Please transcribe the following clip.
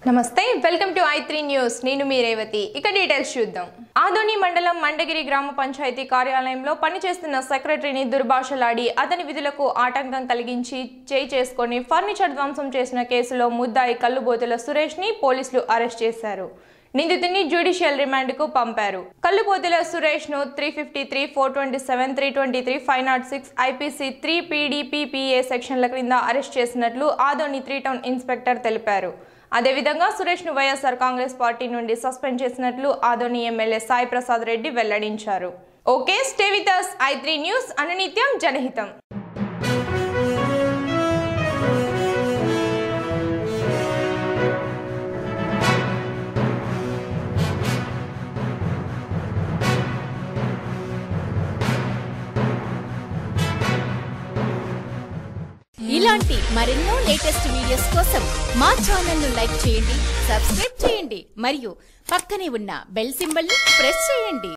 నమస్తే welcome to I three news నేను మీ రేవతి ఇక డీటెయిల్స్ చూద్దాం ఆదోని మండలం మండగిరి గ్రామ పంచాయతీ కార్యాలయంలో పనిచేస్తున్న సెక్రటరీని దుర్భాషలాడి అతని విధులకు ఆటంకం కలిగించి చేయి చేసుకొని ఫర్నిచర్ ధ్వంసం చేసిన కేసులో ముద్దాయి కల్లుబోతుల సురేష్ ని పోలీసులు అరెస్ట్ చేశారు నిందితుడిని జ్యుడిషియల్ రిమాండ్ కు పంపారు కల్లుపోతుల సురేష్ ను three fifty three four twenty seven three twenty three five nought six IPC three PDPPA సెక్షన్ల క్రింద అరెస్ట్ చేసినట్లు ఆదోని త్రీ టౌన్ ఇన్స్పెక్టర్ తెలిపారు అదేవిధంగా సురేష్ ను వైఎస్ఆర్ కాంగ్రెస్ పార్టీ నుండి సస్పెండ్ చేసినట్లు ఆదోని ఎమ్మెల్యే సాయి ప్రసాద్ రెడ్డి వెల్లడించారు okay stay with us I three news అనునిత్యం జనహితం ఇలాంటి మరెన్నో లేటెస్ట్ వీడియోస్ కోసం మా ఛానల్ ను లైక్ చేయండి సబ్స్క్రైబ్ చేయండి మరియు పక్కనే ఉన్న బెల్ సింబల్ ని ప్రెస్ చేయండి